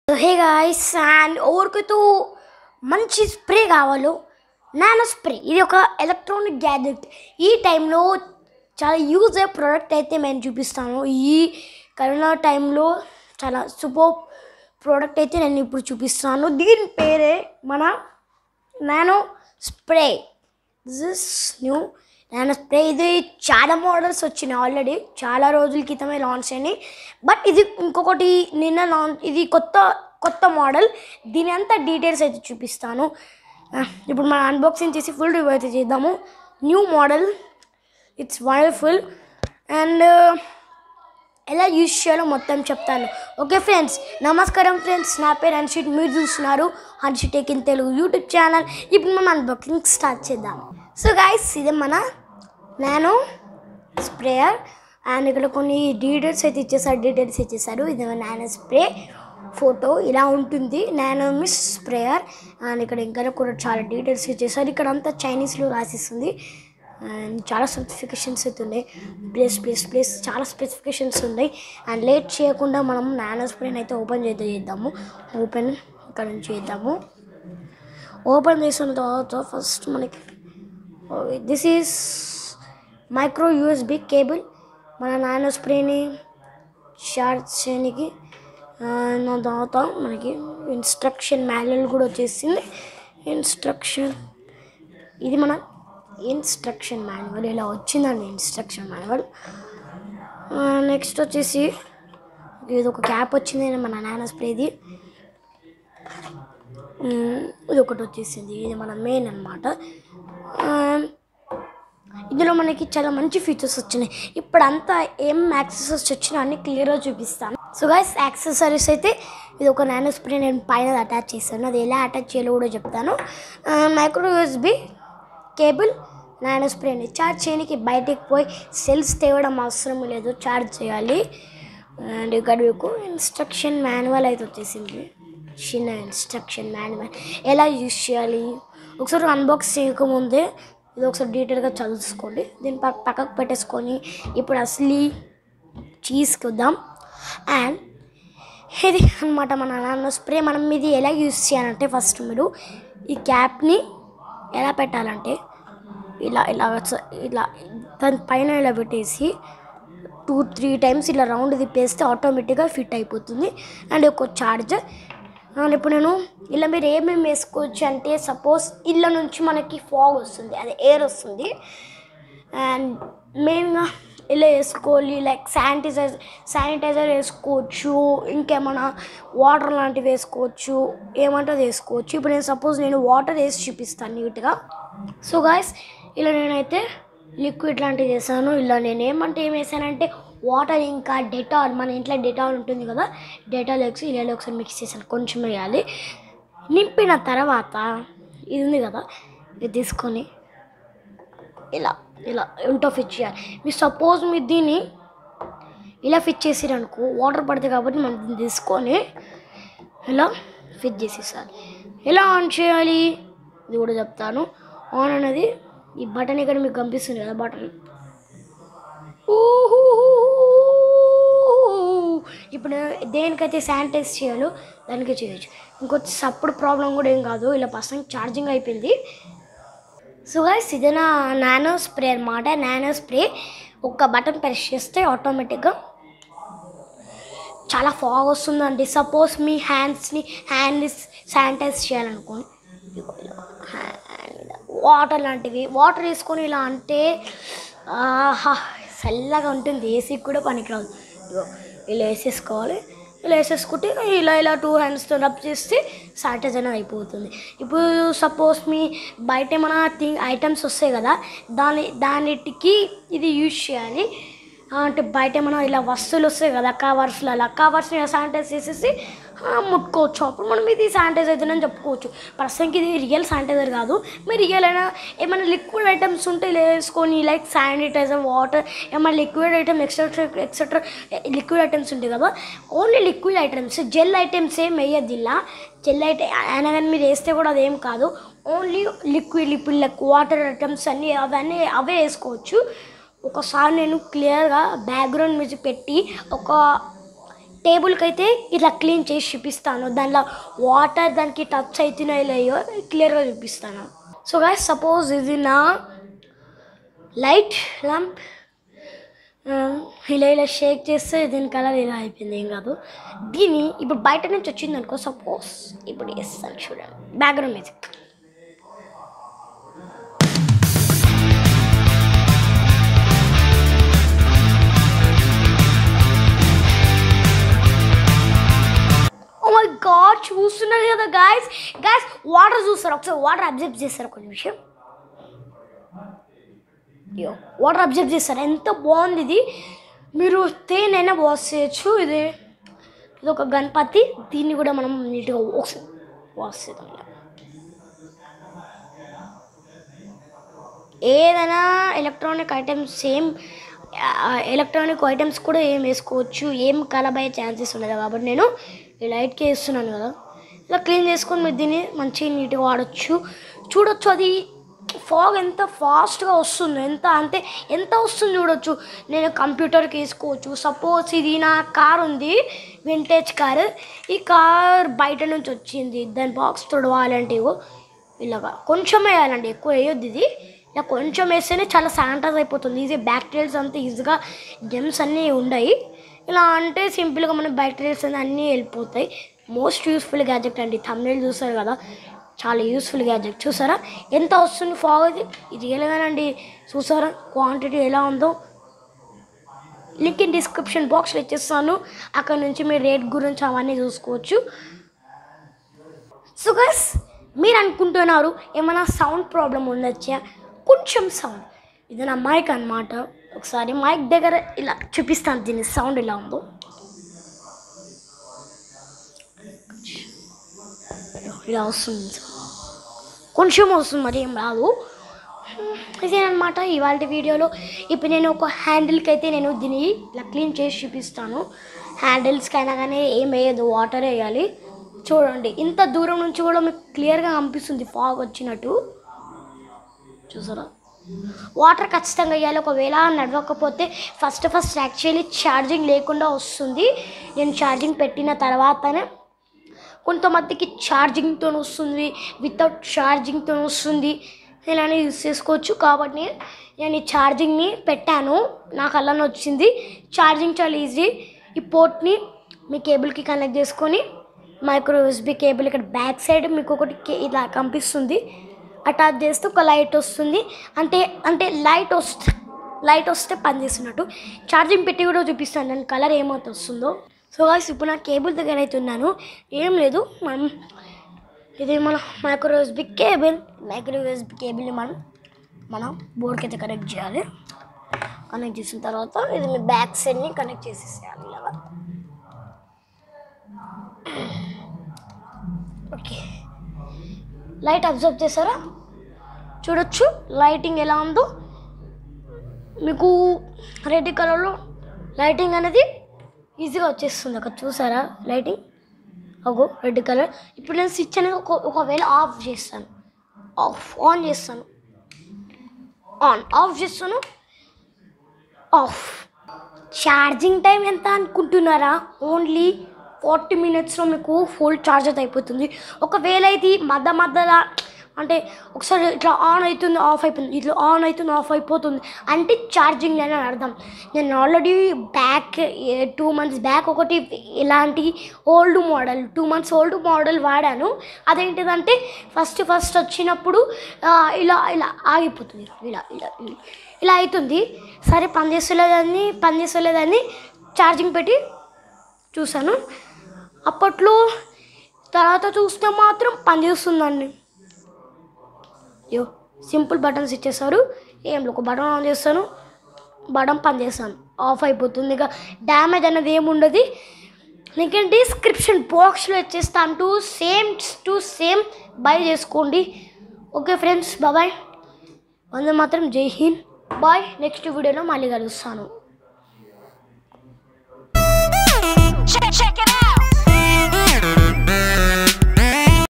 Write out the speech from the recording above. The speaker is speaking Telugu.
హే గాయస్ అండ్ ఎవరికైతే మంచి స్ప్రే కావాలో నానో స్ప్రే ఇది ఒక ఎలక్ట్రానిక్ గ్యాజెట్ ఈ టైంలో చాలా యూజ్ అయ్యే ప్రోడక్ట్ అయితే నేను చూపిస్తాను ఈ కరోనా టైంలో చాలా సూపర్ ప్రోడక్ట్ అయితే నేను ఇప్పుడు చూపిస్తాను దీని పేరే మన nano spray this is new nano spray ఇది చాలా మోడల్స్ వచ్చినాయి ఆల్రెడీ చాలా రోజుల క్రితమే లాంచ్ అయినాయి బట్ ఇది ఇంకొకటి నిన్న లాంచ్ ఇది కొత్త కొత్త మోడల్ దీని అంతా డీటెయిల్స్ అయితే చూపిస్తాను ఆ, ఇప్పుడు మన అన్బాక్సింగ్ చేసి ఫుల్ రివ్యూ అయితే చేద్దాము new model it's wonderful and ఎలా యూజ్ చేయాలో మొత్తం చెప్తాను ఓకే ఫ్రెండ్స్ నమస్కారం ఫ్రెండ్స్ నా పేరు హన్షిట్ మీరు చూస్తున్నారు Hanshit tech in Telugu YouTube channel ఇప్పుడు మనం అన్బాక్సింగ్ స్టార్ట్ చేద్దాం సో గాయస్ ఇది మన నేను స్ప్రేయర్ అండ్ ఇక్కడ కొన్ని డీటెయిల్స్ అయితే ఇచ్చేసారు డీటెయిల్స్ ఇచ్చేసారు ఇది నానో స్ప్రే ఫోటో ఇలా ఉంటుంది నానో మిస్ స్ప్రేయర్ అండ్ ఇక్కడ ఇంకా కూడా చాలా డీటెయిల్స్ ఇచ్చేసారు ఇక్కడ అంతా చైనీస్లో రాసిస్తుంది అండ్ చాలా స్పెసిఫికేషన్స్ అయితే ఉన్నాయి ప్లేస్ ప్లేస్ ప్లేస్ చాలా స్పెసిఫికేషన్స్ ఉన్నాయి అండ్ లేట్ చేయకుండా మనం నానో స్ప్రేని అయితే ఓపెన్ చేద్దాం చేద్దాము ఓపెన్ ఇక్కడ నుంచి చేద్దాము ఓపెన్ చేసిన తర్వాత ఫస్ట్ మనకి this is micro USB cable మన నానో స్ప్రేని చార్జ్ చేయడానికి నా తర్వాత మనకి ఇన్స్ట్రక్షన్ మాన్యువల్ కూడా వచ్చేసింది ఇన్స్ట్రక్షన్ ఇది మన ఇన్స్ట్రక్షన్ మాన్యువల్ ఇలా వచ్చిందండి ఇన్స్ట్రక్షన్ మాన్యువల్ నెక్స్ట్ వచ్చేసి ఇది ఒక క్యాప్ వచ్చింది మన నానో స్ప్రేది మ్మ్, ఇది ఒకటి వచ్చేసింది ఇది మన మెయిన్ అనమాట ఇందులో మనకి చాలా మంచి ఫీచర్స్ వచ్చినాయి ఇప్పుడు అంతా ఏం యాక్సెసరీస్ వచ్చినా అన్ని క్లియర్గా చూపిస్తాను సో గైస్ యాక్సెసరీస్ అయితే ఇది ఒక నానో స్ప్రే నేను పైన అటాచ్ చేస్తాను అది ఎలా అటాచ్ చేయాలో కూడా చెప్తాను మైక్రో యూఎస్బి కేబుల్ నానో స్ప్రేని ఛార్జ్ చేయడానికి బయటికి పోయి సెల్స్ తేవడం అవసరం లేదు ఛార్జ్ చేయాలి అండ్ ఇక్కడ మీకు ఇన్స్ట్రక్షన్ మాన్యువల్ అయితే వచ్చేసింది చిన్న ఇన్స్ట్రక్షన్ మాన్యువల్ ఎలా యూజ్ చేయాలి ఒకసారి అన్బాక్స్ చేయకముందే ఇది ఒకసారి డీటెయిల్గా చదువుకోండి దీన్ని పక్క పక్కకు పెట్టేసుకొని ఇప్పుడు అసలు చీజ్కి వద్దాం అండ్ ఇది అనమాట మన నాన్న స్ప్రే మనం ఇది ఎలా యూజ్ చేయాలంటే ఫస్ట్ మీరు ఈ క్యాప్ని ఎలా పెట్టాలంటే ఇలా ఇలా వచ్చ- ఇలా దాని పైన ఇలా పెట్టేసి టూ త్రీ టైమ్స్ ఇలా రౌండ్ తిప్పేస్తే ఆటోమేటిక్గా ఫిట్ అయిపోతుంది అండ్ ఒక చార్జర్ అండ్ ఇప్పుడు నేను ఇలా మీరు ఏమేమి వేసుకోవచ్చు అంటే సపోజ్ ఇళ్ళ నుంచి మనకి ఫాగ్ వస్తుంది అదే ఎయిర్ వస్తుంది అండ్ మెయిన్గా ఇలా వేసుకోవాలి లైక్ శానిటైజర్ శానిటైజర్ వేసుకోవచ్చు ఇంకేమైనా వాటర్ లాంటివి వేసుకోవచ్చు ఏమంటే అది వేసుకోవచ్చు ఇప్పుడు నేను సపోజ్ నేను వాటర్ వేసి చూపిస్తాను నీట్గా సో గాయస్ ఇలా నేనైతే లిక్విడ్ లాంటివి చేశాను ఇలా నేను ఏమంటే ఏం వేసానంటే వాటర్ ఇంకా డెటాల్ మన ఇంట్లో డెటాల్ ఉంటుంది కదా డెటాల్ వేసి ఇలా ఒకసారి మిక్స్ చేశాను కొంచెం వేయాలి నింపిన తర్వాత ఇది ఉంది కదా ఇది తీసుకొని ఇలా ఇలా ఉంటో ఫిట్ చేయాలి మీరు సపోజ్ మీరు దీన్ని ఇలా ఫిట్ చేసిరనుకో వాటర్ పడుతుంది కాబట్టి మనం దీన్ని తీసుకొని ఇలా ఫిట్ చేసేసాలి ఎలా ఆన్ చేయాలి ఇది కూడా చెప్తాను ఆన్ అనేది ఈ బటన్ ఇక్కడ మీకు కనిపిస్తుంది కదా బటన్ ఇప్పుడు దేనికైతే శానిటైజ్ చేయాలో దానికి చేయొచ్చు ఇంకొచ్చి సప్పుడు ప్రాబ్లం కూడా ఏం కాదు ఇలా పర్సెంట్ ఛార్జింగ్ అయిపోయింది సో గైస్ ఇది నా నానో స్ప్రే అనమాట నానో స్ప్రే ఒక్క బటన్ ప్రెస్ చేస్తే ఆటోమేటిక్గా చాలా ఫాగ్ వస్తుందండి సపోజ్ మీ హ్యాండ్స్ని హ్యాండ్ శానిటైజ్ చేయాలనుకోండి ఇదిగో ఇలా హ్యాండ్ వాటర్ లాంటివి వాటర్ వేసుకొని ఇలా అంటే ఆహా చల్లగా ఉంటుంది ఏసీకి కూడా పనికిరాదు ఇదిగో ఇలా వేసేసుకోవాలి ఇలా వేసేసుకుంటే ఇలా ఇలా టూ హ్యాండ్స్తో రబ్ చేస్తే శానిటైజ్ అనేది అయిపోతుంది ఇప్పుడు సపోజ్ మీ బయట ఏమైనా థింగ్ ఐటమ్స్ వస్తాయి కదా దాని దానిటికి ఇది యూజ్ చేయాలి ఆ, అంటే బయట ఏమైనా ఇలా వస్తువులు వస్తాయి కదా కవర్స్లో అలా కవర్స్ని శానిటైజ్ చేసేసి ఆ, ముట్టుకోవచ్చు అప్పుడు మనం ఇది శానిటైజ్ అవుతుందని చెప్పుకోవచ్చు ప్రస్తుతానికి ఇది రియల్ శానిటైజర్ కాదు మీరు రియల్ అయినా ఏమైనా లిక్విడ్ ఐటమ్స్ ఉంటే ఇలా వేసుకొని లైక్ శానిటైజర్ వాటర్ ఏమైనా liquid item etcetera etcetera liquid items ఉంటాయి కదా only liquid items gel items ఏం వేయద్దు ఇలా జెల్ ఐటమ్ అయినా కానీ మీరు వేస్తే కూడా అదేం కాదు only liquid liquid like water items అన్నీ అవన్నీ అవే వేసుకోవచ్చు ఒకసారి నేను క్లియర్గా బ్యాక్గ్రౌండ్ మ్యూజిక్ పెట్టి ఒక టేబుల్కి అయితే ఇట్లా క్లీన్ చేసి చూపిస్తాను దాంట్లో వాటర్ దానికి టచ్ అవుతున్నాయో లేయో క్లియర్గా చూపిస్తాను సో గాయస్ సపోజ్ ఇది నా లైట్ ల్యాంప్ ఇలా ఇలా షేక్ చేస్తే దీని కలర్ ఇలా అయిపోయింది ఏం కాదు దీన్ని ఇప్పుడు బయట నుంచి వచ్చింది అనుకో సపోజ్ ఇప్పుడు వేస్తాను చూడండి background music oh my god చూస్తున్నారు కదా గాయస్ గాయస్ వాటర్ చూస్తారు ఒకసారి వాటర్ అబ్జర్వ్ చేస్తారు ఒక నిమిషం అయ్యో వాటర్ అబ్జర్వ్ చేస్తారు ఎంత బాగుంది ఇది మీరు తేనైనా వాష్ చేయొచ్చు ఇది ఇది ఒక గణపతి దీన్ని కూడా మనం నీట్గా వాష్ వాష్ చేద్దాం ఏదైనా electronic items same electronic items కూడా ఏం వేసుకోవచ్చు ఏం ఖరాబ్ అయ్యే ఛాన్సెస్ ఉండదు కాబట్టి నేను ఈ లైట్కి వేస్తున్నాను కదా ఇలా క్లీన్ చేసుకొని మీరు దీన్ని మంచిగా నీట్గా వాడచ్చు చూడొచ్చు అది ఫాగ్ ఎంత ఫాస్ట్గా వస్తుంది ఎంత అంటే ఎంత వస్తుంది చూడొచ్చు నేను కంప్యూటర్కి వేసుకోవచ్చు సపోజ్ ఇది నా కార్ ఉంది వింటేజ్ కార్ ఈ కార్ బయట నుంచి వచ్చింది దాని బాక్స్ తొడవాలంటే ఇగో ఇలాగా కొంచెం వేయాలండి ఎక్కువ వేయొద్దు ఇది ఇలా కొంచెం వేస్తేనే చాలా శానిటైజ్ అయిపోతుంది ఈజీ బ్యాక్టీరియాస్ అంతా ఈజీగా జెమ్స్ అన్నీ ఉన్నాయి ఇలా అంటే సింపుల్గా మన బ్యాక్టీరియాస్ అన్నీ వెళ్ళిపోతాయి మోస్ట్ యూస్ఫుల్ గ్యాజెట్ అండి తమిళ చూస్తారు కదా చాలా యూస్ఫుల్ గ్యాజెట్ చూసారా ఎంత వస్తుంది ఫాగ్ ఇది ఇది రియల్గానండి చూసారా క్వాంటిటీ ఎలా ఉందో లింక్ ఇన్ డిస్క్రిప్షన్ బాక్స్లో ఇచ్చేస్తాను అక్కడ నుంచి మీరు రేట్ గురించి అవన్నీ చూసుకోవచ్చు సో గస్ మీరు అనుకుంటున్నారు ఏమైనా సౌండ్ ప్రాబ్లం ఉండొచ్చా కొంచెం సౌండ్ ఇది నా మైక్ అనమాట ఒకసారి మైక్ దగ్గర ఇలా చూపిస్తాను దీని సౌండ్ ఎలా ఉందో ఇలా వస్తుంది కొంచెం వస్తుంది మరి ఏం రాదు ఇదేనమాట ఇవాళ వీడియోలో ఇప్పుడు నేను ఒక హ్యాండిల్కి అయితే నేను దీన్ని ఇలా క్లీన్ చేసి చూపిస్తాను హ్యాండిల్స్కి అయినా కానీ ఏం వేయదు వాటర్ వేయాలి చూడండి ఇంత దూరం నుంచి కూడా మీకు క్లియర్గా కనిపిస్తుంది ఫాగ్ వచ్చినట్టు చూసారా వాటర్ ఖచ్చితంగా వేయాలి ఒకవేళ నడవకపోతే ఫస్ట్ ఫస్ట్ యాక్చువల్లీ ఛార్జింగ్ లేకుండా వస్తుంది నేను ఛార్జింగ్ పెట్టిన తర్వాతనే కొంతమందికి ఛార్జింగ్తో వస్తుంది వితౌట్ ఛార్జింగ్తో వస్తుంది ఇలానే యూస్ చేసుకోవచ్చు కాబట్టి నేను ఈ ఛార్జింగ్ని పెట్టాను నాకు అలానే వచ్చింది ఛార్జింగ్ చాలా ఈజీ ఈ పోర్ట్ని మీ కేబుల్కి కనెక్ట్ చేసుకొని మైక్రో యూఎస్బి కేబుల్ ఇక్కడ బ్యాక్ సైడ్ మీకు ఒకటి కే- ఇలా కనిపిస్తుంది అటాచ్ చేస్తే ఒక లైట్ వస్తుంది అంటే అంటే లైట్ వస్తే లైట్ వస్తే పని చేస్తున్నట్టు ఛార్జింగ్ పెట్టి కూడా చూపిస్తాను దాని కలర్ ఏమైతే వస్తుందో సో గాయస్ ఇప్పుడు నా కేబుల్ దగ్గర అయితే ఉన్నాను ఏం లేదు మనం ఇది మన micro USB cable micro USB కేబుల్ని మనం మన బోర్డ్కి అయితే కనెక్ట్ చేయాలి కనెక్ట్ చేసిన తర్వాత ఇది మీ బ్యాక్ సైడ్ని కనెక్ట్ చేసేసేయాలి ఇలాగా ఓకే లైట్ అబ్జర్వ్ చేశారా చూడొచ్చు లైటింగ్ ఎలా ఉందో మీకు రెడ్ కలర్లో లైటింగ్ అనేది ఈజీగా వచ్చేస్తుంది అక్కడ చూసారా లైటింగ్ అగో రెడ్ కలర్ ఇప్పుడు నేను స్విచ్ అనేది ఒక ఒకవేళ ఆఫ్ చేస్తాను ఆఫ్ ఆన్ చేస్తాను ఆన్ ఆఫ్ చేస్తాను ఆఫ్ ఛార్జింగ్ టైం ఎంత అనుకుంటున్నారా ఓన్లీ ఫార్టీ మినిట్స్లో మీకు ఫుల్ ఛార్జ్ అయితే అయిపోతుంది ఒకవేళ ఇది మధ్య మధ్యలో అంటే ఒకసారి ఇట్లా ఆన్ అవుతుంది ఆఫ్ అయిపోతుంది ఇట్లా ఆన్ అవుతుంది ఆఫ్ అయిపోతుంది అంటే ఛార్జింగ్ అని అర్థం నేను already back two months back ఒకటి ఇలాంటి old model two months old model వాడాను అదేంటిదంటే ఫస్ట్ ఫస్ట్ వచ్చినప్పుడు ఆ, ఇలా ఇలా ఆగిపోతుంది ఇలా ఇలా ఇలా ఇలా అవుతుంది సరే పని చేస్తలేదని పని చేస్తలేదని ఛార్జింగ్ పెట్టి చూశాను అప్పట్లో తర్వాత చూస్తే మాత్రం పని చేస్తుందండి యో సింపుల్ బటన్స్ ఇచ్చేస్తారు ఏం లేదు, ఒక బటన్ ఆన్ చేస్తాను బటన్ పని చేస్తాను ఆఫ్ అయిపోతుంది ఇక డ్యామేజ్ అనేది ఏముండదు నీకు డిస్క్రిప్షన్ బాక్స్లో ఇచ్చేస్తాను to same to same bye చేసుకోండి ఓకే ఫ్రెండ్స్ బాయ్ వంద మాత్రం జై హింద్ బాయ్ నెక్స్ట్ వీడియోలో మళ్ళీ కలుస్తాను Check, check it out.